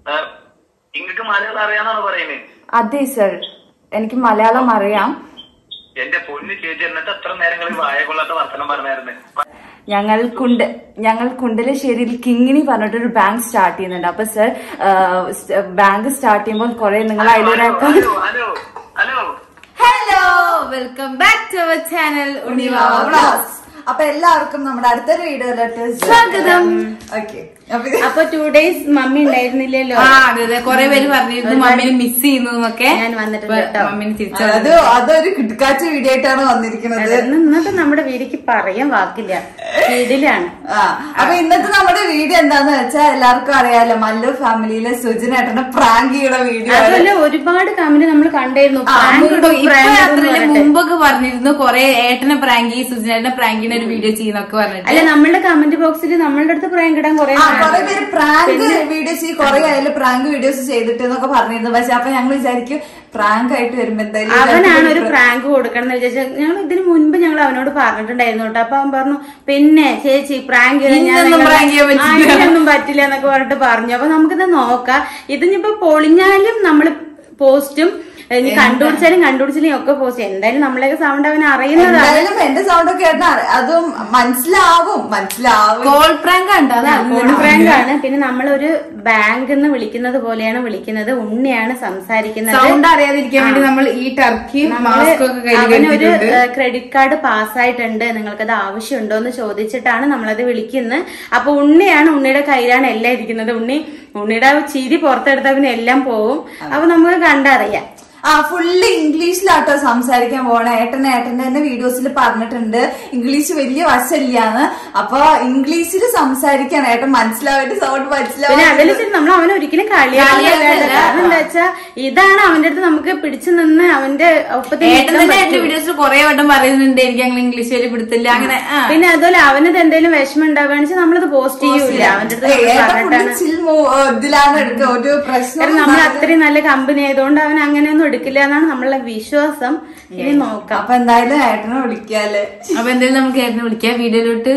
ഇങ്ങക്ക് മലയാളം അറിയാന്നാണ് പറയുന്നത് അതെ സർ എനിക്ക് മലയാളം അറിയാം എന്റെ പൊന്ന് ചേച്ചി എന്നിട്ട് എത്ര നേരങ്ങളിൽ വായ കൊള്ളാത്ത വർത്തനം പറഞ്ഞായിരുന്നു ഞങ്ങൾ കുണ്ട് ഞങ്ങൾ കുണ്ടലശ്ശേരിയിൽ കിങ്ങിണി പറഞ്ഞിട്ടൊരു ബാങ്ക് സ്റ്റാർട്ട് ചെയ്യുന്നുണ്ട് അപ്പൊ സർ ബാങ്ക് സ്റ്റാർട്ട് ചെയ്യുമ്പോൾ കുറെ നിങ്ങൾ അതിലൊരു account hello hello hello hello welcome back to our channel Unnivava vlogs അപ്പൊ എല്ലാവർക്കും നമ്മുടെ അടുത്തൊരു വീഡിയോയിലോട്ട് സ്വാഗതം. ഓക്കെ അപ്പൊ ടു ഡേയ്സ് മമ്മി ഉണ്ടായിരുന്നില്ലല്ലോ ആ അതെ അതെ കൊറേ പേര് പറഞ്ഞിരുന്നു മമ്മീനെ മിസ് ചെയ്യുന്നു എന്നൊക്കെ ഞാൻ വന്നിട്ടുണ്ട് കേട്ടോ. മമ്മീനെ തിരിച്ചു അത് അതൊരു കിടക്കാച്ച വീഡിയോ ആയിട്ടാണ് വന്നിരിക്കുന്നത് അതൊന്നും ഇന്നത്തെ നമ്മുടെ വീടിക്ക് പറയാൻ വാക്കില്ല വീടിലാണ് ആ അപ്പൊ ഇന്നത്തെ നമ്മുടെ വീഡിയോ എന്താന്ന് വെച്ചാൽ എല്ലാവർക്കും അറിയാലോ മല്ലു ഫാമിലിയിലെ സുജനേട്ടന്റെ പ്രാങ്ക് ചെയ്യണ വീഡിയോ ആണ് അതുപോലെ ഒരുപാട് കമന്റ് നമ്മൾ കണ്ടായിരുന്നു prank ഇടും, ഇപ്പൊ prank ഇടും എന്ന് യാത്രയില് പറഞ്ഞിട്ട്. മുമ്പൊക്കെ പറഞ്ഞിരുന്നു കൊറേ ഏട്ടനെ പ്രാങ്കി സുജനേട്ടനെ പ്രാങ്കിന്റെ ഒരു വീഡിയോ ചെയ്യുന്നൊക്കെ പറഞ്ഞിട്ട് അല്ല നമ്മളുടെ കമന്റ് ബോക്സിൽ നമ്മളുടെ അടുത്ത് പ്രാങ്ക് ഇടാൻ കുറെ ആ കുറെ പേര് പ്രാങ്ക് വീഡിയോസ് ഈ കുറെ ആയാലും പ്രാങ്ക് വീഡിയോസ് ചെയ്തിട്ട് എന്നൊക്കെ പറഞ്ഞിരുന്നു പക്ഷെ അപ്പൊ ഞങ്ങൾ വിചാരിക്കും പ്രാങ്ക് ആയിട്ട് വരുമ്പോ എന്തായാലും അവനാണ് ഒരു പ്രാങ്ക് കൊടുക്കണം എന്ന് വിചാരിച്ചാൽ ഞങ്ങൾ ഇതിനു മുൻപ് ഞങ്ങൾ അവനോട് പറഞ്ഞിട്ടുണ്ടായിരുന്നു കേട്ടോ അപ്പൊ അവൻ പറഞ്ഞു പിന്നെ ചേച്ചി പ്രാങ്ക് ഇനിയൊന്നും prank ചെയ്യാൻ പറ്റില്ല." ഒന്നും പറ്റില്ല എന്നൊക്കെ പറഞ്ഞിട്ട് പറഞ്ഞു അപ്പൊ നമുക്കിത് നോക്കാം ഇതിനിപ്പോ പൊളിഞ്ഞാലും നമ്മള് പോസ്റ്റും ഇനി കണ്ടുപിടിച്ചാലും കണ്ടുപിടിച്ചാലും ഒക്കെ പോസ്റ്റ് എന്തായാലും നമ്മളെയൊക്കെ സൗണ്ട് അവൻ അറിയുന്നതാണ് എന്തായാലും എന്റെ സൗണ്ട് ഒക്കെ കേട്ടാ അതും മനസ്സിലാവും മനസ്സിലാവും കോൾ പ്രാങ്ക് ഉണ്ട് ഫോൺ പ്രാങ്ക് ആണ് പിന്നെ നമ്മളൊരു ബാങ്ക് എന്ന് വിളിക്കുന്നത് പോലെയാണ് വിളിക്കുന്നത് ഉണ്ണിയാണ് സംസാരിക്കുന്നത് സൗണ്ട് അറിയാതിരിക്കാൻ വേണ്ടി നമ്മൾ ഈ ടർക്കി മാസ്ക് ഒക്കെ കയ്യിൽ അവനൊരു കരുതിയിട്ടുണ്ട് ക്രെഡിറ്റ് കാർഡ് പാസ്സായിട്ടുണ്ട് നിങ്ങൾക്കത് ആവശ്യമുണ്ടോ എന്ന് ചോദിച്ചിട്ടാണ് നമ്മളത് വിളിക്കുന്നത് അപ്പൊ ഉണ്ണിയാണ് ഉണ്ണിയുടെ കയ്യിലാണ് എല്ലാം ഇരിക്കുന്നത് ഉണ്ണി ഉണ്ണിയുടെ ആ ചിരി പുറത്തെടുത്ത പിന്നെ എല്ലാം പോവും അപ്പൊ നമുക്ക് കണ്ടറിയാം ആ ഫുള്ള് ഇംഗ്ലീഷിലാട്ടോ സംസാരിക്കാൻ പോണേ ഏട്ടൻ ഏട്ടന്റെ തന്നെ വീഡിയോസിൽ പറഞ്ഞിട്ടുണ്ട് ഇംഗ്ലീഷ് വലിയ വശമില്ലാന്ന് അപ്പൊ ഇംഗ്ലീഷിൽ സംസാരിക്കാൻ ഏട്ടൻ മനസ്സിലാവായിട്ട് സൗണ്ട് പിന്നെ മനസ്സിലാവാൻ അതിൽ നമ്മൾ അവനെ ഒരിക്കലും കളിയാക്കില്ല കാരണം എന്താ വെച്ചാ ഇതാണ് അവന്റെ അടുത്ത് നമുക്ക് പിടിച്ചു നിന്ന് അവന്റെ ഒപ്പത്തിൽ ഏട്ടൻ നിൽക്കാൻ തന്നെ എന്റെ പറ്റൂ. വീഡിയോസിൽ കൊറേ വട്ടം പറയുന്നുണ്ട് എനിക്ക് അങ്ങനെ ഇംഗ്ലീഷ് വലിയ പിടുത്തില്ല അങ്ങനെ ആ. പിന്നെ അതുപോലെ അവനത് എന്തെങ്കിലും വിഷമം ഉണ്ടാവുകയാണെന്ന് വെച്ചാൽ നമ്മളത് പോസ്റ്റ് ചെയ്യൂല അവന്റെ അടുത്ത് നമ്മൾ ഏട്ടൻ ഫുള്ള് പറഞ്ഞിട്ടാണ് ചിൽ ഇതിലാണ് എടുക്കുക ഒരു പ്രശ്നം കാരണം നമ്മൾ അത്രയും നല്ല കമ്പനി ആയതുകൊണ്ട് അവൻ അങ്ങനെയൊന്നും എടുക്കില്ല എന്നാണ് നമ്മളുടെ വിശ്വാസം ഇനി നോക്കാം അപ്പൊ എന്തായാലും ഏട്ടനെ വിളിക്കാല്ലേ അപ്പൊ എന്തായാലും നമുക്ക് ഏട്ടനെ വിളിക്കാം വീഡിയോയിലോട്ട്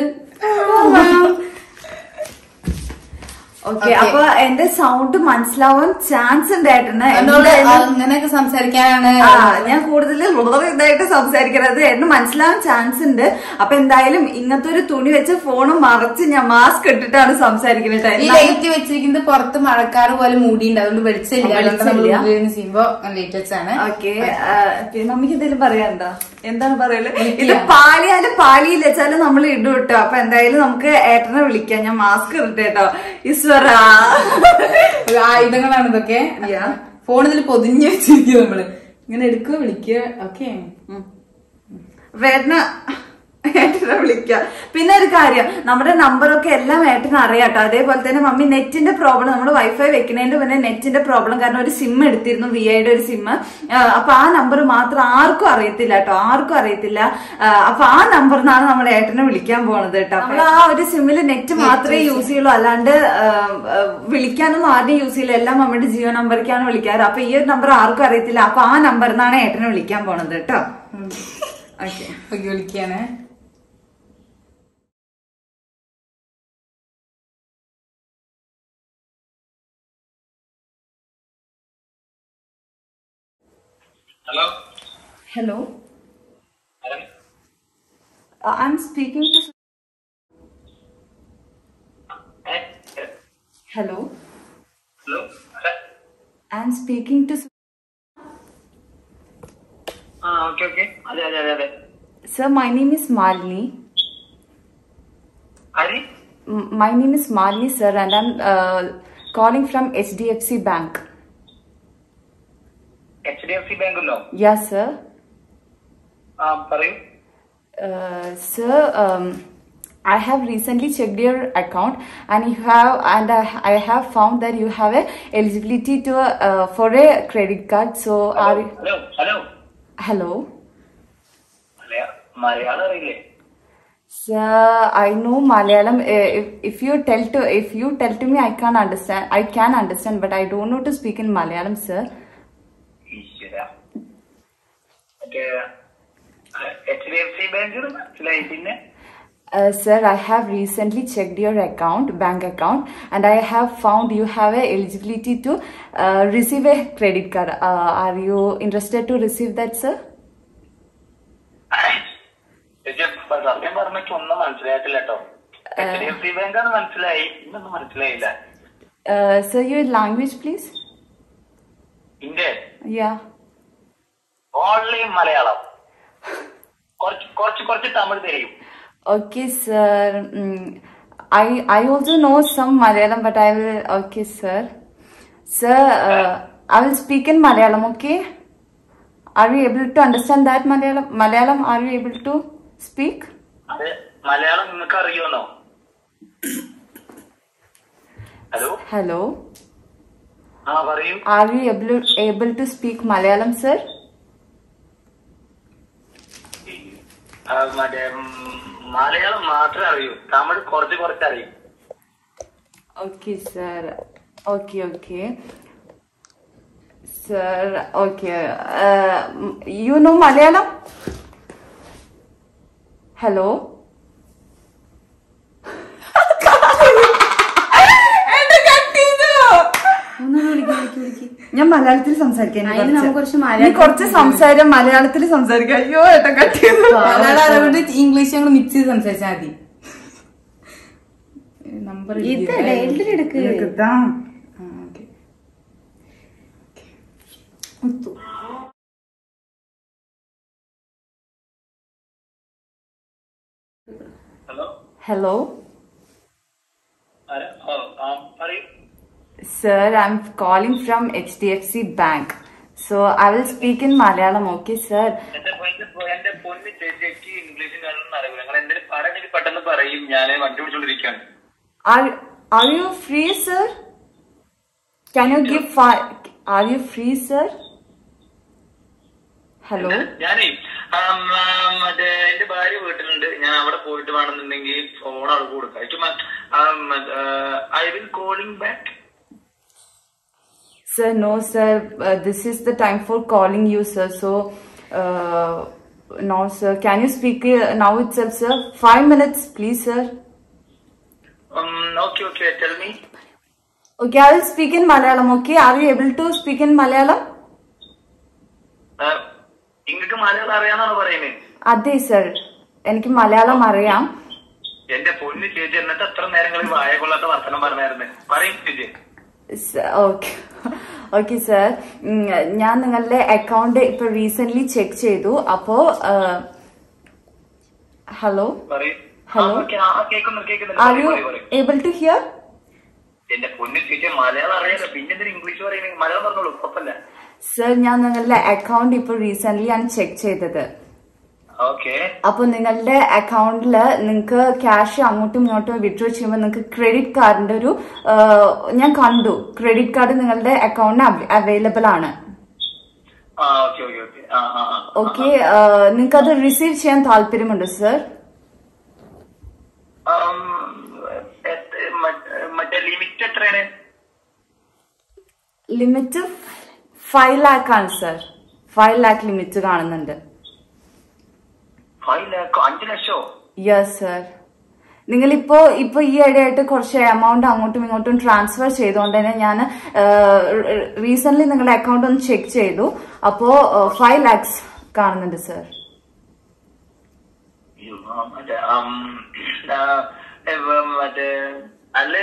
ഓക്കെ അപ്പൊ എന്റെ സൗണ്ട് മനസ്സിലാവാൻ ചാൻസ് ഉണ്ട് ഏട്ടന് എന്നോട് എന്തായാലും- അങ്ങനെയൊക്കെ സംസാരിക്കാനാണ് ആ ഞാൻ കൂടുതൽ വളരെ ഇതായിട്ട് സംസാരിക്കുന്നത് എന്നെ മനസ്സിലാവാൻ ചാൻസ് ഉണ്ട് അപ്പൊ എന്തായാലും ഇങ്ങനത്തെ ഒരു തുണി വെച്ച് ഫോണും മറച്ച് ഞാൻ മാസ്ക് ഇട്ടിട്ടാണ് സംസാരിക്കുന്നത് ഈ കേട്ടോ. ലൈറ്റ് വെച്ചിരിക്കുന്നത് പുറത്ത് മഴക്കാറ് പോലെ മൂടിയുണ്ട് അതുകൊണ്ട് വെളിച്ചമില്ല അതുകൊണ്ട് നമ്മൾ വെളിച്ചമില്ല. ഉള്ളിൽ നിന്ന് ചെയ്യുമ്പോ ലൈറ്റ് വെച്ചാണ് ഓക്കെ പിന്നെ മമ്മിക്ക് എന്തെങ്കിലും പറയാനുണ്ടോ എന്താണ് പറയല് ഇത് പാലിയാലും പാലിയിൽ വെച്ചാലും നമ്മൾ ഇടും കേട്ടോ അപ്പൊ എന്തായാലും നമുക്ക് ഏട്ടനെ വിളിക്കാം ഞാൻ മാസ്ക് ഇട്ടേ കേട്ടോ ഈശ്വര ആയുധങ്ങളാണ് ഇതൊക്കെ Yeah. ഫോൺ ഇതിൽ പൊതിഞ്ഞ് വെച്ചിരിക്കുക നമ്മള് ഇങ്ങനെ എടുക്കുക വിളിക്കുക ഓക്കെ ഏട്ടന ഏട്ടനെ വിളിക്കാം പിന്നെ ഒരു കാര്യം നമ്മുടെ നമ്പറൊക്കെ എല്ലാം ഏട്ടന് അറിയാട്ടോ അതേപോലെ തന്നെ മമ്മി നെറ്റിന്റെ പ്രോബ്ലം നമ്മൾ വൈഫൈ വെക്കുന്നതിന്റെ മുന്നേ നെറ്റിന്റെ പ്രോബ്ലം കാരണം ഒരു സിം എടുത്തിരുന്നു വി ഐയുടെ ഒരു സിം അപ്പൊ ആ നമ്പർ മാത്രം ആർക്കും അറിയത്തില്ല കേട്ടോ ആർക്കും അറിയത്തില്ല ആ, അപ്പൊ ആ നമ്പറിനാണ് നമ്മൾ ഏട്ടനെ വിളിക്കാൻ പോണത് കേട്ടോ നമ്മൾ ആ ഒരു സിമ്മിൽ നെറ്റ് മാത്രമേ യൂസ് ചെയ്യുള്ളൂ അല്ലാണ്ട് ആ, ആ, വിളിക്കാനൊന്നും ആരുടെയും യൂസ് ചെയ്യില്ല എല്ലാം മമ്മിയുടെ ജിയോ നമ്പറിലേക്കാണ് വിളിക്കാറ് അപ്പൊ ഈ ഒരു നമ്പർ ആർക്കും അറിയത്തില്ല അപ്പൊ ആ നമ്പറിനാണ് ഏട്ടനെ വിളിക്കാൻ പോണത് കേട്ടോ ഓക്കെ ഓക്കെ വിളിക്കാണ് ഹലോ Hello. ആരാ? Uh, I'm speaking to. ഏ? Hello. ഹലോ ആരാ? I'm speaking to. ആ ഓക്കെ ഓക്കെ അതെ അതെ അതെ അതെ Sir, my name is Malini. ആര് M- My name is Malini, sir, and I'm uh, calling from HDFC Bank. H D F C ബാങ്കല്ലോ Yes, sir. ആ പറയൂ Uh, sir, um, I have recently checked your account, and you have, and I, I have found that you have a eligibility to a, uh, for a credit card. So, are you, hello hello hello. മലയാ- മലയാളം അറിയില്ലേ Sir, I know Malayalam. Uh, If, if you tell to if you tell to me, I can't understand. I can understand, but I don't know to speak in Malayalam, sir. ഈശ്വര മറ്റേ H D F C bank മനസ്സിലായി പിന്നെ Uh, sir, I have recently checked your account, bank account, and I have found you have a eligibility to uh, receive a credit card. Uh, are you interested to receive that, sir? ചേച്ചി ഇപ്പൊ സത്യം പറഞ്ഞിട്ട് ഒന്നും മനസ്സിലായിട്ടില്ല കേട്ടോ H D F C bank ആണ് മനസ്സിലായി ഇന്നൊന്നും മനസ്സിലായില്ല Uh, sir, your language, please. India Yeah. Only Malayalam കുറച്ച് കുറച്ച് കുറച്ച് തമിഴ് തരും Okay, sir. Mm, I I also know some Malayalam, but I will. Okay, sir. Sir, uh, I will speak in Malayalam. Okay. Are you able to understand that Malayalam? Malayalam, are you able to speak? അത് മലയാളം നിങ്ങൾക്ക് അറിയുമെന്നോ hello Hello. ആ പറയൂ Are you able able to speak Malayalam, sir? ആ, മറ്റേ ഉം, മലയാളം മാത്രമേ അറിയൂ തമിഴ് കുറച്ച് കുറച്ച് അറിയും Okay, sir. Okay, okay. Sir, okay. Uh, you know Malayalam? Hello? ഞാൻ മലയാളത്തിൽ സംസാരിക്കാൻ ഇനി അതിന് നമുക്ക് കുറച്ച്. കുറച്ച് മലയാളം ഇനി കുറച്ച് സംസാരം മലയാളത്തിൽ സംസാരിക്കാം അയ്യോ ഏട്ടൻ കട്ട് ചെയ്തു മലയാളം അറിവുകൊണ്ട് ഇംഗ്ലീഷ് ഞങ്ങൾ മിക്സ് ചെയ്ത് സംസാരിച്ചാൽ മതി നമ്പർ ഇത് ഡെയിലി എടുക്ക് ഇതാ. Hello Hello? ആരാ? ഓ, ആ, പറയൂ Sir, I'm calling from HDFC Bank. So I will speak in Malayalam, okay, sir? എന്റെ പൊന്ന് എന്റെ പൊന്ന് ചേച്ചിക്ക് ഇംഗ്ലീഷും കാണുന്ന അറിയില്ല നിങ്ങൾ എന്തെങ്കിലും പറയണമെങ്കിൽ പെട്ടെന്ന് പറയും ഞാൻ വണ്ടി വിളിച്ചോണ്ടിരിക്കുകയാണ് Are are you free, sir? Can you give five? Are you free, sir? Hello? ഞാനേ ആം, ആം, മറ്റേ എന്റെ ഭാര്യ വീട്ടിലുണ്ട് ഞാൻ അവിടെ പോയിട്ട് വേണമെന്നുണ്ടെങ്കിൽ ഫോൺ അവിടെ കൊടുക്കാം ചുമ്മാ I will calling back Sir, no, sir. Uh, this is the time for calling you, sir. So, uh, no, sir. Can you speak uh, now itself, sir? Five minutes, please, sir. Okay okay tell me Okay, I will speak in Malayalam. Okay, are you able to speak in Malayalam? നിങ്ങൾക്ക് മലയാളം അറിയാന്നാണ് പറയുന്നത് അതെ sir എനിക്ക് മലയാളം അറിയാം എന്റെ പൊന്ന് ചേച്ചി എന്നിട്ട് എത്ര നേരങ്ങളിൽ വായ കൊള്ളാത്ത വർത്തനം പറഞ്ഞായിരുന്നു പറയും ചേച്ചി ഓക്കെ ഓക്കെ സർ ഞാൻ നിങ്ങളുടെ അക്കൗണ്ട് ഇപ്പൊ റീസെന്റ് ചെക്ക് ചെയ്തു അപ്പോ ഹലോ പറയും Hello? കേൾക്കുന്നു കേൾക്കുന്നുണ്ട് ആർ പറയൂ, യു പറയൂ, പറയൂ. ഏബിൾ ടു ഹിയർ എന്റെ പൊന്ന് ചേച്ചി മലയാളം അറിയാലോ പിന്നെ എന്തിനാ ഇംഗ്ലീഷ് പറയുന്നത് മലയാളം പറഞ്ഞോളൂ കുഴപ്പമില്ല സർ ഞാൻ നിങ്ങളുടെ അക്കൗണ്ട് ഇപ്പൊ റീസെന്റ് ആണ് ചെക്ക് ചെയ്തത് ഓക്കെ അപ്പൊ നിങ്ങളുടെ അക്കൗണ്ടില് നിങ്ങൾക്ക് ക്യാഷ് അങ്ങോട്ടും ഇങ്ങോട്ടും വിഡ്രോ ചെയ്യുമ്പോൾ നിങ്ങൾക്ക് ക്രെഡിറ്റ് കാർഡിന്റെ ഒരു ആ, ഞാൻ കണ്ടു ക്രെഡിറ്റ് കാർഡ് നിങ്ങളുടെ അക്കൗണ്ടിന് അവൈലബിൾ ആണ് ആ ഓക്കെ ഓക്കെ ഓക്കെ ആ ആ ആ ഓക്കെ നിങ്ങൾക്ക് അത് റിസീവ് ചെയ്യാൻ താല്പര്യമുണ്ടോ സർ ആം, എത്ര- മറ്റ്- മറ്റേ ലിമിറ്റ് എത്രയാണ് ലിമിറ്റ് ഫൈവ് ലാക്ക് ആണ് സർ ഫൈവ് ലാക്ക് ലിമിറ്റ് കാണുന്നുണ്ട് ഫൈവ് ലാക്ക് അഞ്ചു ലക്ഷോ യെസ് സർ നിങ്ങളിപ്പോ ഇപ്പൊ ഈ ഇടയായിട്ട് കുറച്ച് എമൗണ്ട് അങ്ങോട്ടും ഇങ്ങോട്ടും ട്രാൻസ്ഫർ ചെയ്തുകൊണ്ട് തന്നെ ഞാൻ റീസെന്റ് നിങ്ങളുടെ അക്കൗണ്ട് ഒന്ന് ചെക്ക് ചെയ്തു അപ്പോ ഫൈവ് ലാക്സ് കാണുന്നുണ്ട് സർ അയ്യോ, ആ, മറ്റേ ആം, ആ, ഏ, വ- മറ്റേ അല്ലേ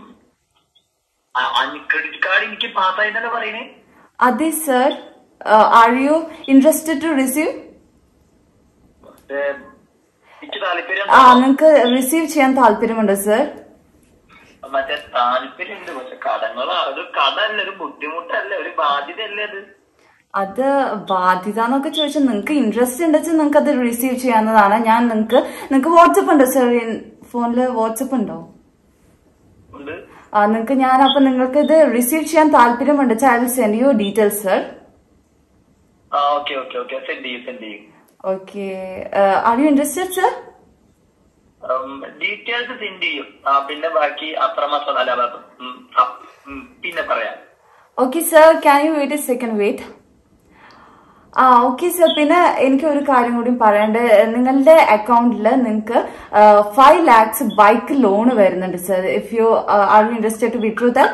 ക്രെഡിറ്റ് കാർഡ് എനിക്ക് പാസ്സായിട്ടല്ലേ പറയണേ അതെ sir are you interested to receive മറ്റേ എനിക്ക് താല്പര്യം ആ നിങ്ങൾക്ക് റിസീവ് ചെയ്യാൻ താല്പര്യമുണ്ടോ സർ മറ്റേ താല്പര്യമുണ്ട് പക്ഷെ കടങ്ങളാ അത് കടല്ല ഒരു ബുദ്ധിമുട്ടല്ല ഒരു ബാധ്യതയല്ലേ അത് അത് ബാധ്യത എന്നൊക്കെ ചോദിച്ചാൽ നിങ്ങൾക്ക് ഇൻട്രസ്റ്റ് ഉണ്ടെച്ചാൽ നിങ്ങൾക്ക് അത് റിസീവ് ചെയ്യാവുന്നതാണ് ഞാൻ നിങ്ങൾക്ക് നിങ്ങൾക്ക് വാട്സപ്പ് ഉണ്ടോ സർ ഫോണിൽ വാട്സപ്പ് ഉണ്ടോ ഉണ്ട് ആ നിങ്ങൾക്ക് ഞാൻ അപ്പൊ നിങ്ങൾക്ക് ഇത് റിസീവ് ചെയ്യാൻ താല്പര്യമുണ്ട് I will send you details sir ആ ഓക്കെ ഓക്കെ ഓക്കെ സെൻഡ് ചെയ്യും സെൻഡ് ചെയ്യും okay are you interested sir details send ചെയ്യും ആ പിന്നെ ബാക്കി അത്ര മാസം അല്ല ഉം, ആ, ഉം, പിന്നെ പറയാം okay sir can you wait a second wait ആ ഓക്കെ സർ പിന്നെ എനിക്ക് ഒരു കാര്യം കൂടി പറയണ്ട് നിങ്ങളുടെ അക്കൗണ്ടിൽ നിങ്ങൾക്ക് ഫൈവ് ലാക്സ് ബൈക്ക് ലോൺ വരുന്നുണ്ട് sir if you are you interested to withdraw that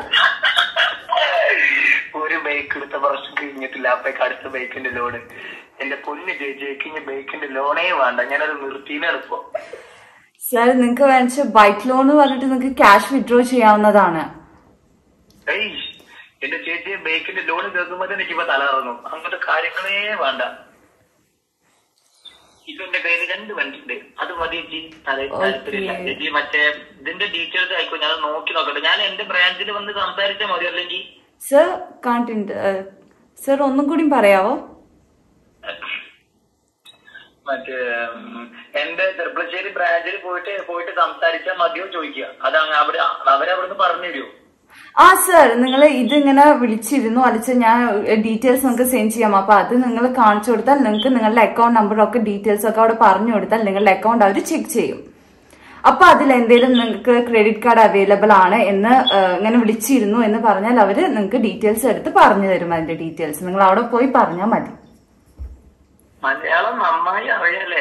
ഒരു ബൈക്ക് എടുത്ത വർഷം കഴിഞ്ഞിട്ടില്ല അപ്പേക്ക് അടുത്ത ബൈക്കിന്റെ ലോണ് എന്റെ പൊന്ന് ചേച്ചിക്ക് ഇനി ബൈക്കിന്റെ ലോണേ വേണ്ട ഞാനത് നിർത്തിയാണ് ഇപ്പൊ സർ നിങ്ങൾക്ക് വേണിച്ച് ബൈക്ക് ലോൺ എന്ന് പറഞ്ഞിട്ട് നിങ്ങൾക്ക് ക്യാഷ് വിഡ്രോ ചെയ്യാവുന്നതാണ് ഏയ് എന്റെ ചേച്ചി ബൈക്കിന്റെ ലോൺ കേൾക്കുമ്പോ തന്നെ എനിക്കിപ്പോ തല ഇറങ്ങും അങ്ങനത്തെ കാര്യങ്ങളേ വേണ്ട ഇപ്പൊ എന്റെ കയ്യിൽ രണ്ട് വണ്ടി ഉണ്ട് അത് മതി ചേച്ചി അതെ താല്പര്യമില്ല ചേച്ചി മറ്റേ ഇതിന്റെ ഡീറ്റെയിൽസ് ആയിക്കോ ഞാൻ നോക്കി നോക്കട്ടെ ഞാൻ എന്റെ ബ്രാഞ്ചിൽ വന്ന് സംസാരിച്ചാൽ മതി അല്ലെങ്കിൽ സർ കാണിട്ടുണ്ട് സർ ഒന്നും കൂടി പറയാവോ മറ്റേ ഉം, എന്റെ ചെറുപ്പശ്ശേരി ബ്രാഞ്ചിൽ പോയിട്ട് പോയിട്ട് സംസാരിച്ചാൽ മതിയോ ചോദിക്കുക അത് അങ്ങ് അവിടെ അവരവിടുന്ന് പറഞ്ഞു തരുമോ ആ സർ നിങ്ങൾ ഇതിങ്ങനെ വിളിച്ചിരുന്നു അലിച്ച് ഞാൻ ഡീറ്റെയിൽസ് നിങ്ങൾക്ക് സെൻഡ് ചെയ്യാം അപ്പൊ അത് നിങ്ങൾ കാണിച്ചു കൊടുത്താൽ നിങ്ങൾക്ക് നിങ്ങളുടെ അക്കൗണ്ട് നമ്പറൊക്കെ ഡീറ്റെയിൽസ് ഒക്കെ അവിടെ പറഞ്ഞു കൊടുത്താൽ നിങ്ങളുടെ അക്കൗണ്ട് അവർ ചെക്ക് ചെയ്യും അപ്പൊ അതിൽ എന്തെങ്കിലും നിങ്ങൾക്ക് ക്രെഡിറ്റ് കാർഡ് അവൈലബിൾ ആണ് എന്ന് ആ, ഇങ്ങനെ വിളിച്ചിരുന്നു എന്ന് പറഞ്ഞാൽ അവര് നിങ്ങൾക്ക് ഡീറ്റെയിൽസ് എടുത്ത് പറഞ്ഞു തരും അതിന്റെ ഡീറ്റെയിൽസ് നിങ്ങൾ അവിടെ പോയി പറഞ്ഞാൽ മതി മലയാളം നന്നായി അറിയാലേ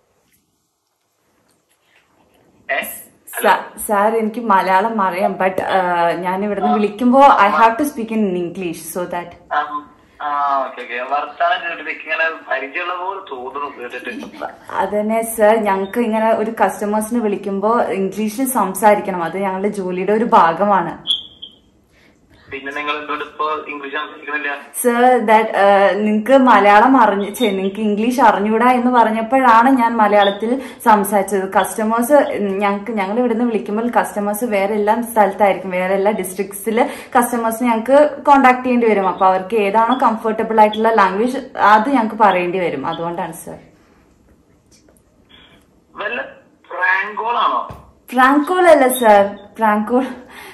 ഏ സാർ എനിക്ക് മലയാളം അറിയാം ബട്ട് ഞാൻ ഇവിടുന്ന് വിളിക്കുമ്പോൾ I have to speak in English so that ah, ah okay okay വർത്താനം കേട്ടിട്ട് ഇങ്ങനെ പരിചയമുള്ള പോലെ തോന്നുന്നു കേട്ടിട്ട് അതന്നെ സർ ഞങ്ങൾക്ക് ഇങ്ങനെ ഒരു കസ്റ്റമേഴ്സിനെ വിളിക്കുമ്പോൾ ഇംഗ്ലീഷിൽ സംസാരിക്കണം അത് ഞങ്ങളുടെ ജോലിയുടെ ഒരു ഭാഗമാണ് പിന്നെ നിങ്ങൾ എന്തുകൊണ്ട് ഇപ്പൊ ഇംഗ്ലീഷ് സംസാരിക്കുന്നില്ല സർ ദാറ്റ് നിങ്ങൾക്ക് മലയാളം അറിഞ്ഞ് നിങ്ങൾക്ക് ഇംഗ്ലീഷ് അറിഞ്ഞൂടാ എന്ന് പറഞ്ഞപ്പോഴാണ് ഞാൻ മലയാളത്തിൽ സംസാരിച്ചത് കസ്റ്റമേഴ്സ് ഞങ്ങൾക്ക് ഞങ്ങൾ ഇവിടുന്ന് വിളിക്കുമ്പോൾ കസ്റ്റമേഴ്സ് വേറെ എല്ലാ സ്ഥലത്തായിരിക്കും വേറെ എല്ലാ ഡിസ്ട്രിക്ട്സിൽ കസ്റ്റമേഴ്സ് ഞങ്ങൾക്ക് കോണ്ടാക്ട് ചെയ്യേണ്ടി വരും അപ്പൊ അവർക്ക് ഏതാണോ കംഫർട്ടബിൾ ആയിട്ടുള്ള ലാംഗ്വേജ് അത് ഞങ്ങൾക്ക് പറയേണ്ടി വരും അതുകൊണ്ടാണ് സർ വല്ല പ്രാങ്കോളാണോ ഫ്രാങ്കോൾ അല്ല സർ ഫ്രാങ്കോൾ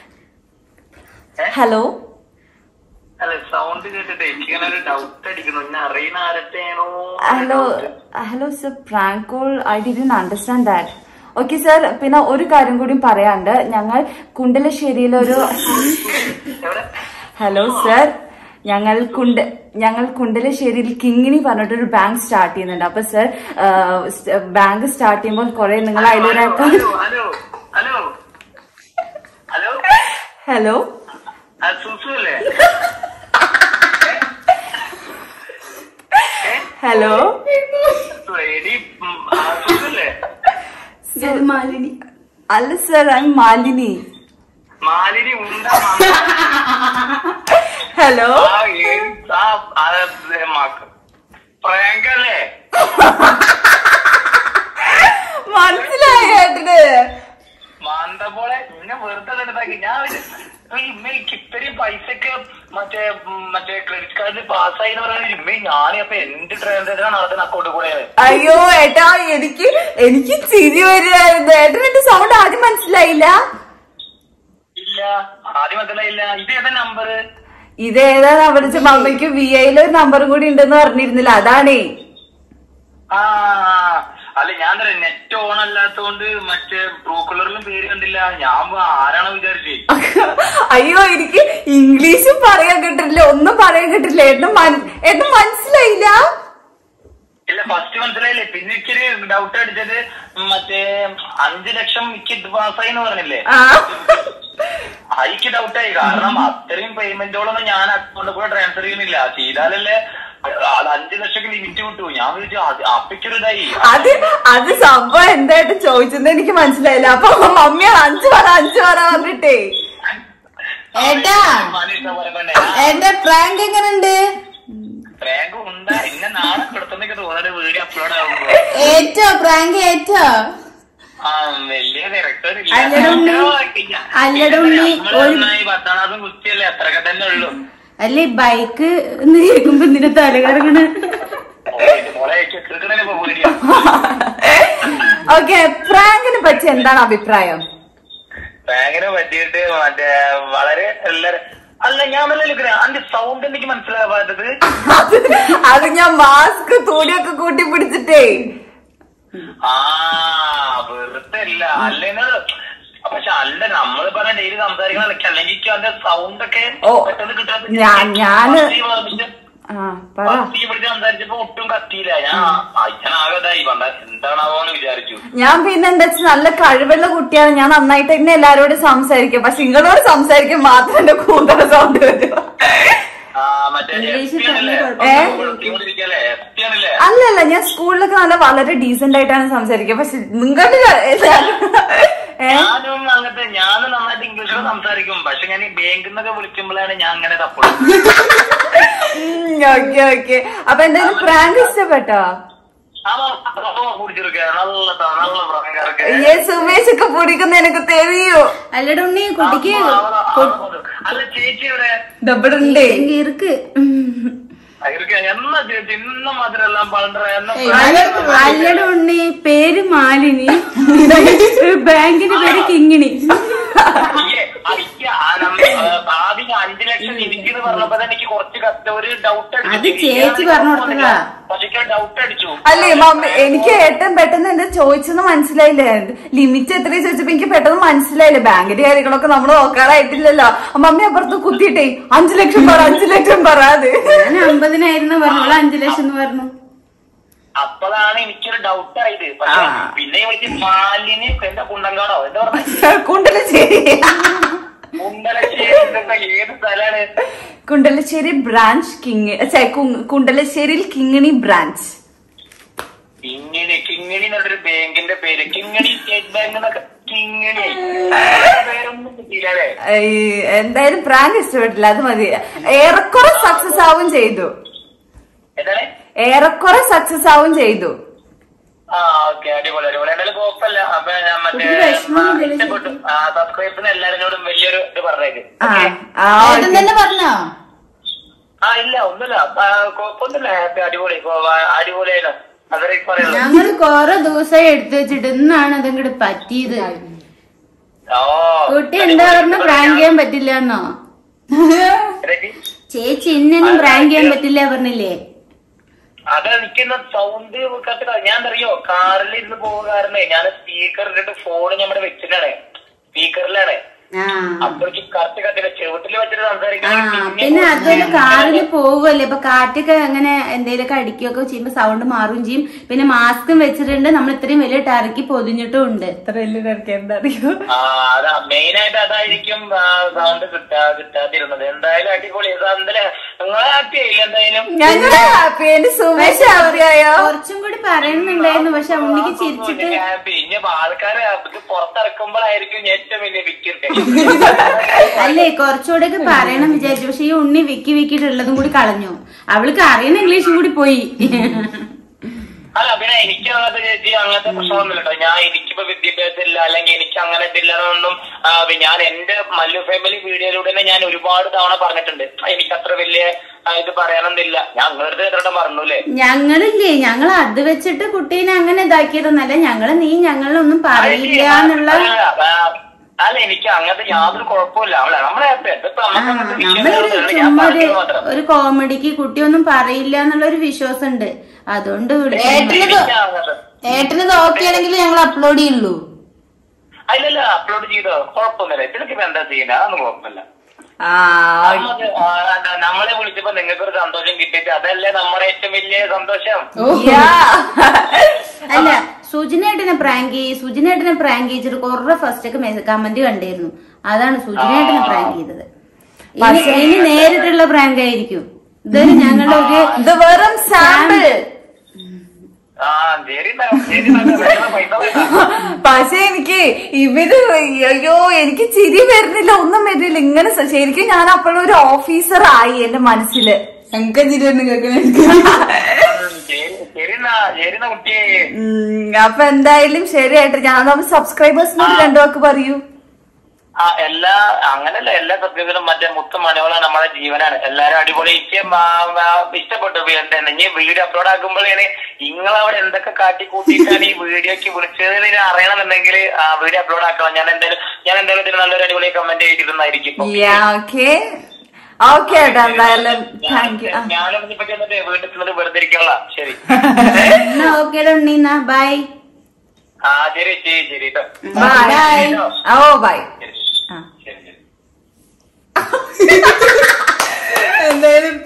ഹലോ അല്ല സൗണ്ട് കേട്ടിട്ട് എനിക്കിങ്ങനെ ഒരു ഡൗട്ട് അടിക്കുന്നു എന്നെ അറിയുന്ന ആരത്തെയാണോ hello hello sir prank call I didn't understand that okay sir പിന്നെ ഒരു കാര്യം കൂടി പറയാണ്ട് ഞങ്ങൾ കുണ്ടലശ്ശേരിയിലൊരു എവിടെ ഹലോ സർ ഞങ്ങൾ കുണ്ട ഞങ്ങൾ കുണ്ടലശ്ശേരിയിൽ കിങ്ങിണി പറഞ്ഞിട്ടൊരു ബാങ്ക് സ്റ്റാർട്ട് ചെയ്യുന്നുണ്ട് അപ്പൊ സർ ബാങ്ക് സ്റ്റാർട്ട് ചെയ്യുമ്പോൾ കുറെ നിങ്ങൾ അതിലൊരു account hello hello hello hello ആ സുസു അല്ലേ ഹലോ എടി ഉം, ആ, സുസു അല്ലേ മാലിനി അല്ല സർ ഐ മാലിനി മാലിനി ഉണ്ട ഹലോ പ്രാങ്കല്ലേ മനസ്സിലായി ഏട്ടന് മാന്തപോളെ നിന്നെ വെറുതെ എടുത്താക്കി ഞാൻ വിചാരിച്ചു, ഈ ഇമ്മയ്ക്ക് ഇത്രയും പൈസക്ക് മറ്റേ ഉം, മറ്റേ ക്രെഡിറ്റ് കാർഡിൽ പാസ്സായി എന്ന് പറയുന്നത് ഇമ്മ ഞാൻ അപ്പൊ എന്ത് ട്രാൻസാക്ഷൻ നടത്തുന്ന അക്കൗണ്ട് കൂടെ അയ്യോ ഏട്ടാ എനിക്ക് എനിക്ക് ചിരി വരുമായിരുന്നു ഏട്ടൻ എന്റെ സൗണ്ട് ആദ്യം മനസ്സിലായില്ല ഇല്ല ആദ്യം മനസ്സിലായില്ല ഇത് ഏതാ നമ്പർ ഇതേതാ നമ്പർ മമ്മയ്ക്ക് വി ഐയിലൊരു നമ്പറും കൂടി ഉണ്ടെന്ന് പറഞ്ഞിരുന്നില്ല അതാണേ ആ അല്ല ഞാൻ തന്നെ നെറ്റ് ഓൺ അല്ലാത്തോണ്ട് മറ്റേ ബ്ലൂ കളറിലും പേര് കണ്ടില്ല ഞാൻ ആരാണോ വിചാരിച്ചേ അയ്യോ എനിക്ക് ഇംഗ്ലീഷും പറയാൻ കിട്ടില്ല ഒന്നും പറയാൻ കിട്ടില്ല ഏട്ടൻ മൻ- ഏട്ടൻ മനസ്സിലായില്ല ഇല്ല ഫസ്റ്റ് മനസ്സിലായില്ലേ പിന്നെ ഇച്ചിരി ഡൗട്ട് അടിച്ചത് മറ്റേ അഞ്ചു ലക്ഷം എനിക്ക് പാസ്സായി എന്ന് പറഞ്ഞില്ലേ ആ എനിക്ക് ഡൗട്ടായി കാരണം അത്രയും പേയ്മെന്റുകളൊന്നും ഞാൻ അക്കൗണ്ടിൽ കൂടെ ട്രാൻസ്ഫർ ചെയ്യുന്നില്ല ചെയ്താലല്ലേ അത് അഞ്ചു ലക്ഷം ലിമിറ്റ് വിട്ടു ഞാൻ വിളിച്ചു അപ്പയ്ക്കൊരു ഇതായി അത് അത് സംഭവം എന്തായിട്ട് ചോദിച്ചെന്ന് എനിക്ക് മനസ്സിലായില്ല അപ്പൊ മമ്മിയാണ് അഞ്ചു പറ അഞ്ചു പറ പറഞ്ഞിട്ടേ ഏട്ടാ. മനീഷ പറയണ്ടേ എന്റെ പ്രാങ്ക് എങ്ങനുണ്ട് പ്രാങ്ക് ഉണ്ടാ ഇന്നെ നാളെ കിടത്തുന്നൊക്കെ തോന്നുന്നത് വീഡിയോ അപ്ലോഡ് ആകുമ്പോ ഏറ്റോ പ്രാങ്ക് ഏറ്റോ ആ വലിയ തിരക്കൊന്നുമില്ല അല്ലടാ ഉണ്ണി. അല്ലടാ ഉണ്ണി, ഒരു- നന്നായി പത്താം ക്ലാസ്സും കുത്തിയല്ലേ അത്രയൊക്കെ തന്നെ ഉള്ളൂ അല്ലേ ബൈക്ക് എന്ന് കേൾക്കുമ്പോ എന്തിനാ തല കറങ്ങണ് ഓ, ഇത് മോളെ കിടക്കണേ ഇപ്പൊ വീഡിയോ ഓക്കെ പ്രാങ്കിനെ പറ്റി എന്താണ് അഭിപ്രായം ബാങ്കിനെ പറ്റിയിട്ട് മറ്റേ വളരെ എല്ലാരും അല്ല ഞാൻ നല്ല നിൽക്കുന്ന അതിന്റെ സൗണ്ട് എനിക്ക് മനസ്സിലാവാത്തത് അത് അത് ഞാൻ മാസ്ക് തൂടിയൊക്കെ കൂട്ടി പിടിച്ചിട്ടേ ആ വെറുതെ അല്ല അല്ലെങ്കിൽ പക്ഷെ അല്ല നമ്മൾ പറഞ്ഞ ഡെയിലി സംസാരിക്കണ അല്ലെങ്കിൽ അതിന്റെ സൗണ്ട് ഒക്കെ ഓ, പെട്ടെന്ന് കിട്ടാത്ത ഞാൻ- ഞാന്- ആ പറ ഫസ്റ്റ് ഇവിടെ സംസാരിച്ചപ്പോ ഒട്ടും കത്തിയില്ല ഞാൻ ഞാൻ ആകതായി പണ്ട എന്താണാവോന്ന് വിചാരിച്ചു ഞാൻ പിന്നെ എന്താ വെച്ചാൽ നല്ല കഴിവുള്ള കുട്ടിയാണ് ഞാൻ നന്നായിട്ട് തന്നെ എല്ലാരോടും സംസാരിക്കും പക്ഷെ നിങ്ങളോട് സംസാരിക്കാൻ മാത്രം എന്റെ കൂടുതൽ സൗണ്ട് വരും ആ മറ്റേ ഇംഗ്ലീഷ് FT ആണല്ലേ? പറഞ്ഞ ഏ? ഇരിക്കല്ലേ? FT ആണല്ലേ? അല്ലല്ല ഞാൻ സ്കൂളിലൊക്കെ നല്ല വളരെ ഡീസെന്റ് ആയിട്ടാണ് സംസാരിക്കുക പക്ഷെ നിങ്ങളുടെ ഏ ഞാനും അങ്ങനത്തെ ഞാനും നന്നായിട്ട് ഇംഗ്ലീഷിൽ സംസാരിക്കും പക്ഷെ ഞാൻ ഈ ബാങ്കിൽ നിന്നൊക്കെ വിളിക്കുമ്പോഴാണ് ഞാൻ അങ്ങനെ തപ്പുള്ളൂ ഓക്കെ ഓക്കെ അപ്പൊ എന്തായാലും പ്രാങ്ക് ഇഷ്ടപ്പെട്ടോ കുടിച്ചിരിക്കുക നല്ല ത- നല്ല പ്രായക്കാരൊക്കെ ഏ സുമേഷ് ഒക്കെ പിടിക്കുന്ന എനിക്ക് തെരിയോ അല്ലടാ ഉണ്ണി കുട്ടിക്ക് അല്ല ചേച്ചി ഇവിടെ ഡബിളുണ്ട് ഇങ്ങ ഇருக்கு ഇരിക്ക എന്നാ ചേച്ചി ഇന്നും മാത്രമെല്ലാം പണ്ടര എന്ന അല്ലടാ ഉണ്ണി പേര് മാലിനി ബാങ്കിന്റെ പേര് കിങ്ങിണി ആദ്യം അഞ്ചു ലക്ഷം ഇരിക്കുന്നു പറഞ്ഞപ്പോ തന്നെ എനിക്ക് കുറച്ച് കഷ്ട ഒരു ഡൗട്ട് അത് ചേച്ചി പറഞ്ഞു കൊടുത്തതാ. പക്ഷെ ഡൗട്ട് അടിച്ചു അല്ലേ മമ്മി എനിക്ക് ഏട്ടൻ പെട്ടെന്ന് എന്താ ചോദിച്ചെന്ന് മനസ്സിലായില്ലേ ലിമിറ്റ് എത്ര ചോദിച്ചപ്പോ എനിക്ക് പെട്ടെന്ന് മനസ്സിലായില്ലേ ബാങ്കിന്റെ കാര്യങ്ങളൊക്കെ നമ്മൾ നോക്കാറായിട്ടില്ലല്ലോ മമ്മി അപ്പുറത്ത് കുത്തിയിട്ടേ അഞ്ചു ലക്ഷം പറ അഞ്ചു ലക്ഷം പറയാതെ ഞാൻ അമ്പതിനായിരുന്നു പറഞ്ഞു അവള് അഞ്ചു ലക്ഷം എന്ന് പറഞ്ഞു അപ്പോഴാണ് എനിക്കൊരു ഡൗട്ട് ആയത് പക്ഷെ പിന്നെ വിളിച്ച് മാലിന് എന്താ കുണ്ടങ്കാടോ എന്താ പറഞ്ഞ കുണ്ടലശ്ശേരി കുണ്ടലശ്ശേരി ഇതൊക്കെ ഏത് സ്ഥലാണ് കുണ്ടലശ്ശേരി ബ്രാഞ്ച് കിങ് ഛെ, കു- കുണ്ടലശ്ശേരിയിൽ കിങ്ങിണി ബ്രാഞ്ച് കിങ്ങിണി കിങ്ങിണി എന്നൊരു ബാങ്കിന്റെ പേര് കിങ്ങിണി സ്റ്റേറ്റ് ബാങ്ക് എന്നൊക്കെ കിങ്ങിണി പേരൊന്നും കിട്ടിയില്ല അല്ലേ ഏയ്, എന്തായാലും പ്രാങ്ക് ഇഷ്ടപ്പെട്ടില്ല അത് മതി ഏറെക്കുറെ സക്സസ് ആവും ചെയ്തു എന്താണ് ഏറെക്കുറെ സക്സസ് ആവും ചെയ്തു ആ ഓക്കെ അടിപൊളി അടിപൊളി എന്തായാലും കുഴപ്പമില്ല അപ്പൊ ഞാൻ മറ്റേ ഒരു വിഷമം ഇല്ല. ഇഷ്ടപ്പെട്ടു ആ സബ്സ്ക്രൈബേഴ്സിന് എല്ലാവരോടും വലിയൊരു ഇത് പറഞ്ഞേക്ക് ആ ഓക്കേ? ആ ഏട്ടൻ തന്നെ പറഞ്ഞോ ആ ഇല്ല ഒന്നുമില്ല ആ, കുഴപ്പമൊന്നുമില്ല ഹാപ്പി അടിപൊളി കോ- ആ, അടിപൊളിയായിരുന്നു അതൊക്കെ പറയുള്ളൂ ഞങ്ങൾ കൊറേ ദിവസമായി എടുത്തു വെച്ചിട്ട് ഇന്നാണ് അതങ്ങോട്ട് പറ്റിയത് ഓ കുട്ടി എന്താ പറഞ്ഞ പ്രാങ്ക് ചെയ്യാൻ പറ്റില്ല എന്നോ ഇതൊക്കെ ചേച്ചി ഇന്നും പ്രാങ്ക് ചെയ്യാൻ പറ്റില്ല പറഞ്ഞില്ലേ അത് എനിക്കുന്ന സൗണ്ട് കത്തില്ല ഞാൻ അറിയോ കാറിൽ ഇരുന്ന് പോകുന്ന കാരണേ ഞാൻ സ്പീക്കർ ഇട്ടിട്ട് ഫോൺ ഞമ്മടെ വെച്ചിട്ടാണ് സ്പീക്കറിലാണ് ആ അപ്പോഴേക്ക് കറക്റ്റ് കത്തില്ല ചെവിട്ടിൽ വെച്ചിട്ട് ആ സംസാരിക്കാൻ പിന്നെ അതുപോലെ കാറിൽ പോവല്ലേ ഇപ്പൊ കാറ്റൊക്കെ അങ്ങനെ എന്തെങ്കിലുമൊക്കെ അടിക്കുകയൊക്കെ ചെയ്യുമ്പോ സൗണ്ട് മാറുകയും ചെയ്യും പിന്നെ മാസ്കും വെച്ചിട്ടുണ്ട് നമ്മൾ ഇത്രയും വലിയ ടർക്കി പൊതിഞ്ഞിട്ടും ഉണ്ട് എത്ര വലിയ എന്താ അറിയോ ആ അതാ മെയിൻ ആയിട്ട് അതായിരിക്കും സൗണ്ട് കിട്ടാ കിട്ടാതിരുന്നത് എന്തായാലും അടിപൊളി ഇത് എന്തായാലും നിങ്ങൾ ഹാപ്പി ആയില്ല എന്തായാലും ഞങ്ങള് ഹാപ്പി എന്റെ സുമേഷ് ഹാപ്പിയായോ കുറച്ചും കൂടി പറയുന്നുണ്ടായിരുന്നു പക്ഷെ ഉണ്ണിക്ക് ചിരിച്ചിട്ട് ഹാപ്പി ഇനി ആൾക്കാരെ ഇത് പുറത്തിറക്കുമ്പോഴായിരിക്കും ഏറ്റവും വലിയ വിക്കറ്റ് അല്ലേ കുറച്ചുകൂടെ ഒക്കെ പറയണം വിചാരിച്ചു പക്ഷെ ഈ ഉണ്ണി വിക്കി വിക്കിട്ടുള്ളതും കൂടി കളഞ്ഞു അവൾക്ക് അറിയുന്ന ഇംഗ്ലീഷും കൂടി പോയി അല്ല പിന്നെ എനിക്ക് അങ്ങനത്തെ ചേച്ചി അങ്ങനത്തെ പ്രശ്നമൊന്നുമില്ല കേട്ടോ ഞാൻ എനിക്കിപ്പോ വിദ്യാഭ്യാസം ഇല്ല അല്ലെങ്കിൽ എനിക്ക് അങ്ങനെ ഇതില്ലെന്നൊന്നും ആ, പിന്നെ ഞാൻ എന്റെ മല്ലു ഫാമിലി വീഡിയോയിലൂടെ തന്നെ ഞാൻ ഒരുപാട് തവണ പറഞ്ഞിട്ടുണ്ട് എനിക്ക് അത്ര വലിയ ആ, ഇത് പറയാനൊന്നുമില്ല ഞാൻ അങ്ങനത്തെ എത്ര പറഞ്ഞൂല്ലേ ഞങ്ങളില്ലേ ഞങ്ങൾ അത് വെച്ചിട്ട് കുട്ടീനെ അങ്ങനെ ഇതാക്കിയതൊന്നല്ല ഞങ്ങള് നീ ഞങ്ങളൊന്നും പറയില്ല എന്നുള്ള അല്ല, ആ, അല്ല എനിക്ക് അങ്ങനത്തെ യാതൊരു കുഴപ്പമില്ല അവളെ നമ്മളെ ഇതിപ്പോ ആ നമുക്ക് അങ്ങനത്തെ നമ്മളൊരു വിഷയമൊന്നുമില്ല. ഞാൻ ചുമ്മാ ഒരു പറഞ്ഞത് മാത്രം ഒരു കോമഡിക്ക് കുട്ടിയൊന്നും പറയില്ല എന്നുള്ള ഒരു വിശ്വാസം ഉണ്ട് അതുകൊണ്ട് വിളിച്ചു ഏട്ടന് എനിക്ക് ഇത് അങ്ങനത്തെ ഏട്ടന് ഇത് ഓക്കെ ആണെങ്കിൽ ഞങ്ങൾ അപ്ലോഡ് ചെയ്യുള്ളൂ അതിലല്ല അപ്ലോഡ് ചെയ്തോ കുഴപ്പമൊന്നുമില്ല ഇതിലൊക്കെ ഇപ്പൊ എന്താ ചെയ്യുന്നത് അതൊന്നും കുഴപ്പമില്ല ആ നമുക്ക് ആ, എന്താ, നമ്മളെ വിളിച്ചപ്പോ നിങ്ങൾക്ക് ഒരു സന്തോഷം കിട്ടിയിട്ട് അതല്ലേ നമ്മുടെ ഏറ്റവും വലിയ സന്തോഷം അല്ല സുജിനേട്ടനെ പ്രാങ്ക് ചെയ്യും സുജിനേട്ടനെ പ്രാങ്ക് ചെയ്തിട്ട് കുറെ ഫസ്റ്റ് ഒക്കെ കമന്റ് കണ്ടിരുന്നു അതാണ് സുജിനേട്ടനെ പ്രാങ്ക് ചെയ്തത് ഇനി ഇനി നേരിട്ടുള്ള പ്രാങ്ക് ആയിരിക്കും ഇതൊരു ഞങ്ങളുടെ ഒരു ഇത് വെറും സാമ്പിൾ ആ ശരി എന്നാ, ശരി എന്നാ, വേറെ പൈസ വേണ്ട. പക്ഷെ എനിക്ക് ഇവര് അയ്യോ എനിക്ക് ചിരി വരുന്നില്ല ഒന്നും വരുന്നില്ല ഇങ്ങനെ സ- ശരിക്കും ഞാൻ അപ്പോഴൊരു ഓഫീസർ ആയി എന്റെ മനസ്സില് ഞങ്ങൾക്ക് എന്തിനാണ് കേൾക്കണേ ഉം, ശരി ശരി എന്നാ ശരി എന്നാ കുട്ടിയെ ഉം, അപ്പൊ എന്തായാലും ശരിയായിട്ട് ഞാൻ നമ്മൾ സബ്സ്ക്രൈബേഴ്സിനോട് രണ്ടു വാക്ക് പറയൂ ആ എല്ലാ അങ്ങനല്ല എല്ലാ സബ്ജക്റ്റിലും മറ്റേ മുത്ത് മണികളാണ് നമ്മുടെ ജീവനാണ് എല്ലാരും അടിപൊളി എനിക്ക് മാ- മാ- ഇഷ്ടപ്പെട്ടു എന്താ ഇനി വീഡിയോ അപ്ലോഡ് ആക്കുമ്പോഴാണ് നിങ്ങളവിടെ എന്തൊക്കെ കാട്ടി കൂട്ടിയിട്ടാണ് ഈ വീഡിയോക്ക് വിളിച്ചത് എന്ന് ഞാൻ അറിയണമെന്നുണ്ടെങ്കിൽ ആ വീഡിയോ അപ്ലോഡ് ആക്കണം ഞാൻ എന്തായാലും ഞാൻ എന്തായാലും ഇതിന് നല്ലൊരു അടിപൊളി കമന്റ് ചെയ്തിരുന്നായിരിക്കും ഓക്കെ ഓക്കെ ഏട്ടാ എന്തായാലും താങ്ക് യു ഞാനും ഇപ്പൊ ചെന്നിട്ട് വീട്ടിൽ ചെന്നിട്ട് വെറുതെ ഇരിക്കാനുള്ള ശരി എന്നാ ഓക്കെ ഉണ്ണീന്നാ ബൈ ആ ശരി ശരി ശരി കേട്ടോ ബൈ ഓ ബൈ ശരി ആ ശരി ശരി എന്തായാലും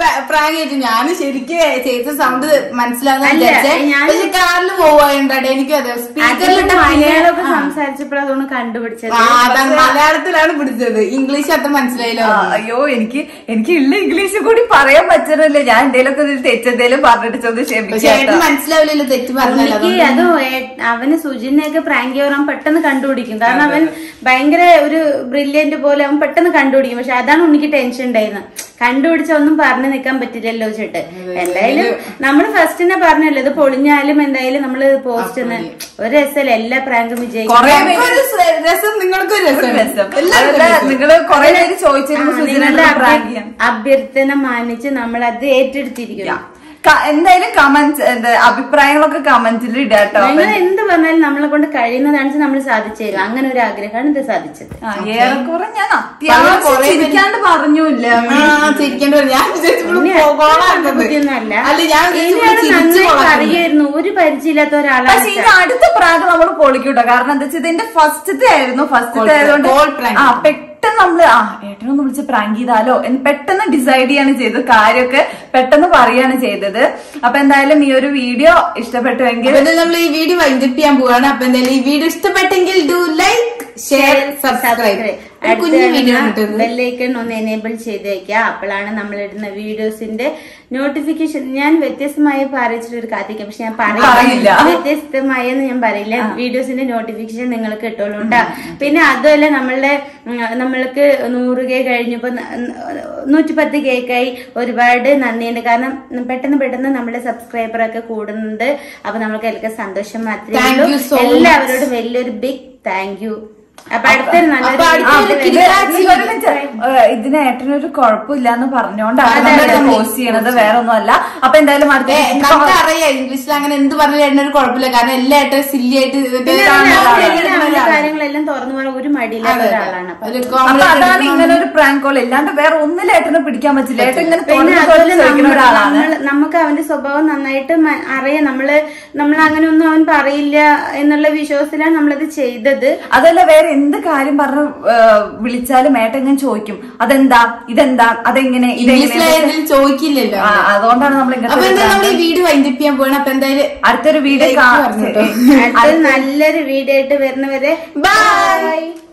പ്രാങ്ക് ചെയ്തു ഞാൻ ശരിക്കും ചെയ്ത സൗണ്ട് മനസ്സിലാവുന്ന അല്ല, വിചാരിച്ചേ ഞാൻ- പക്ഷെ കാറിൽ പോവാണ്ടാട്ടെ എനിക്കും അതെ സ്പീക്കറിലിട്ട മലയാളമൊക്കെ സംസാരിച്ചപ്പോൾ അതൊന്ന് കണ്ടുപിടിച്ചത് ആ അതാണ് മലയാളത്തിലാണ് പിടിച്ചത് ഇംഗ്ലീഷ് അത്ര മനസ്സിലായില്ലോ ആ, അയ്യോ എനിക്ക് എനിക്ക് ഉള്ള ഇംഗ്ലീഷ് കൂടി പറയാൻ പറ്റുന്നില്ല ഞാൻ എന്തേലൊക്കെ ഇതിൽ തെറ്റെന്തേലും പറഞ്ഞിട്ട് ചോദ്യം പക്ഷെ ക്ഷമിക്കാം ഏട്ടൻ മനസ്സിലാവില്ലല്ലോ തെറ്റ് പറഞ്ഞല്ലോ എനിക്ക് അത് ഏ- അവന് സുജിനെയൊക്കെ പ്രാങ്ക് ചെയ്യാൻ പെട്ടെന്ന് കണ്ടുപിടിക്കും കാരണം അവൻ ഭയങ്കര ഒരു ബ്രില്യന്റ് പോലെ അവൻ പെട്ടെന്ന് കണ്ടുപിടിക്കും പക്ഷെ അതാണ് ഉണ്ണിക്ക് ടെൻഷൻ ഉണ്ടായിരുന്നത് കണ്ടുപിടിച്ച ഒന്നും പറഞ്ഞു നിൽക്കാൻ പറ്റില്ലല്ലോ വെച്ചിട്ട് എന്തായാലും നമ്മൾ ഫസ്റ്റ് തന്നെ പറഞ്ഞല്ലോ ഇത് പൊളിഞ്ഞാലും എന്തായാലും നമ്മള് പോസ്റ്റ് ഒരു രസമല്ല എല്ലാ പ്രാങ്കും വിജയിക്കും കൊറേ അപ്പൊ ഒരു സ- രസം നിങ്ങൾക്കും ഒരു രസം രസം. എല്ലാവർക്കും അതല്ല, രസം. നിങ്ങള് കൊറേ പേര് ചോദിച്ചിരുന്നു ആ, സുജിനെ നിങ്ങളുടെ പ്രാങ്ക് അഭ്യ- ചെയ്യാൻ അഭ്യർത്ഥന മാനിച്ച് നമ്മൾ അത് ഏറ്റെടുത്തിരിക്കുന്നു ക- എന്തായാലും കമന്റ് എന്താ അഭിപ്രായങ്ങളൊക്കെ കമന്റിൽ ഇടാട്ടോ നിങ്ങൾ എന്ത് പറഞ്ഞാലും നമ്മളെ കൊണ്ട് കഴിയുന്നതാണ് നമ്മൾ സാധിച്ചു തരും അങ്ങനെ ഒരു ആഗ്രഹമാണ് ഇത് സാധിച്ചത് ആ, ഏറെക്കുറെ ഞാൻ കുറേ അത്യാവശ്യം പേര് ചിരിക്കാണ്ട് പറഞ്ഞൂല്ല ആ ചിരിക്കേണ്ടി വരും ഞാൻ വിചാരിച്ചു ഇനി ഇവിടെ പോകോളാക്കുന്നത്. ബുദ്ധിയൊന്നുമല്ല. അല്ല ഞാൻ വിചാരിച്ചു ഇവിടെ ഇനിയാണ് ചിരിച്ചു നന്നായി പോകാൻ. അറിയായിരുന്നു ഒരു പരിചയമില്ലാത്ത ഒരാളാണ് പക്ഷെ ഇനി അടുത്ത പ്രാങ്ക് നമ്മൾ പൊളിക്കൂട്ടോ കാരണം എന്താ വെച്ചാൽ ഇതിന്റെ ഫസ്റ്റത്തെ ആയിരുന്നു ഫസ്റ്റത്തെ Gold ആയതുകൊണ്ട് gold prank. ആ പെട്ടെന്ന് നമ്മള് ആ ഏട്ടനൊന്ന് വിളിച്ച് പ്രാങ്ക് ചെയ്താലോ എന്ന് പെട്ടെന്ന് ഡിസൈഡ് ചെയ്യാണ് ചെയ്തത് കാര്യമൊക്കെ പെട്ടെന്ന് പറയാണ് ചെയ്തത് അപ്പൊ എന്തായാലും ഈ ഒരു വീഡിയോ ഇഷ്ടപ്പെട്ടുവെങ്കിൽ അപ്പൊ നമ്മൾ ഈ വീഡിയോ വൈൻഡപ്പ് ചെയ്യാൻ പോവാണ് അപ്പൊ എന്തായാലും ഈ വീഡിയോ ഇഷ്ടപ്പെട്ടെങ്കിൽ ഡു ലൈക്ക് ഷെയർ സബ്സ്ക്രൈബ് കുഞ്ഞു വീഡിയോ കിട്ടുന്നത് ബെല്ലൈക്കൺ ഒന്ന് എനേബിൾ ചെയ്ത് വെക്കുക അപ്പോഴാണ് നമ്മൾ ഇടുന്ന വീഡിയോസിന്റെ നോട്ടിഫിക്കേഷൻ ഞാൻ വ്യത്യസ്തമായ പറയിച്ചിട്ട് ഒരു കാത്തിക്കാം പക്ഷെ ഞാൻ പറയില്ല. പറയില്ല വ്യത്യസ്തമായെന്ന് ഞാൻ പറയില്ല വീഡിയോസിന്റെ നോട്ടിഫിക്കേഷൻ നിങ്ങൾക്ക് കിട്ടുള്ളൂ ട്ടാ. പിന്നെ അതുമല്ല നമ്മളുടെ ഉം, നമ്മൾക്ക് നൂറ് കെ കഴിഞ്ഞപ്പോ നൂറ്റി പത്ത് കേക്കായി ഒരുപാട് നന്ദിയുണ്ട് കാരണം പെട്ടെന്ന് പെട്ടെന്ന് നമ്മുടെ സബ്സ്ക്രൈബർ ഒക്കെ കൂടുന്നുണ്ട് അപ്പൊ നമുക്ക് എല്ലാവർക്കും സന്തോഷം മാത്രമേ Thank ഉള്ളൂ you so much. എല്ലാവരോടും വലിയൊരു ബിഗ് താങ്ക് യു അപ്പൊ അടുത്തൊരു നല്ലൊരു അപ്പൊ അടുത്ത video ഒരു ആയിട്ട് ഇത് കിടക്കാച്ചി ഈ ഒരു മിനിറ്റ്. ഏ, ഇതിന് ഏട്ടനൊരു കുഴപ്പമില്ല എന്ന് പറഞ്ഞോണ്ടാണ് അതെ, നമ്മൾ അതെ. പോസ്റ്റ് ചെയ്യണത് വേറെ ഒന്നുമല്ല അപ്പൊ എന്തായാലും അടുത്ത ഏ, നമുക്ക് അറിയാം ഇംഗ്ലീഷിൽ അങ്ങനെ എന്ത് പറഞ്ഞാലും ഒരു കുഴപ്പമില്ല കാരണം എല്ലാ ഏട്ടനും സില്ലി ആയിട്ട് ഇത് പിന്നെ കാണുന്ന അവന് ആളാണ്. അവന്റെ അവന്റെ കാര്യങ്ങളെല്ലാം തുറന്നു പറയാൻ ഒരു മടിയില്ലാത്ത അതെ, അതെ. ഒരാളാണ് അപ്പൊ ഒരു അപ്പൊ comedy അതാണ് എടുക്കുന്ന ഇങ്ങനെ ഒരു പ്രാങ്ക് കോൾ ഇല്ലാണ്ട് വേറെ ഒന്നിലും ഏട്ടനെ പിടിക്കാൻ പറ്റില്ല ഏട്ടൻ ഇങ്ങനെ പിന്നെ തുറന്ന് അതുപോലെ തുറന്ന് ചോദിക്കുന്ന നമ്മൾ ഒരാളാണ് നമ്മൾ- നമുക്ക് അവന്റെ സ്വഭാവം നന്നായിട്ട് മ- അറിയാം നമ്മള് നമ്മൾ അങ്ങനെ ഒന്നും അവൻ പറയില്ല എന്നുള്ള വിശ്വാസത്തിലാണ് നമ്മളത് ചെയ്തത് അതല്ല വേറെ എന്ത് കാര്യം പറഞ്ഞു വിളിച്ചാലും ഏട്ടൻ ഞാൻ ചോദിക്കും അതെന്താ ഇതെന്താ അതെങ്ങനെ ഇതെങ്ങനെ ഇംഗ്ലീഷിലായാലും ചോദിക്കില്ലല്ലോ ആ, അതുകൊണ്ടാണ് നമ്മൾ അപ്പൊ എന്താ ഇങ്ങനത്തെ നമ്മൾ ഈ വീഡിയോ വൈൻഡപ്പ് ചെയ്യാൻ പോകണം അപ്പൊ എന്തായാലും അടുത്തൊരു വീഡിയോ Like പറഞ്ഞു കേട്ടോ. അടുത്ത നല്ലൊരു വീഡിയോ ആയിട്ട് വരുന്നവരെ Bye.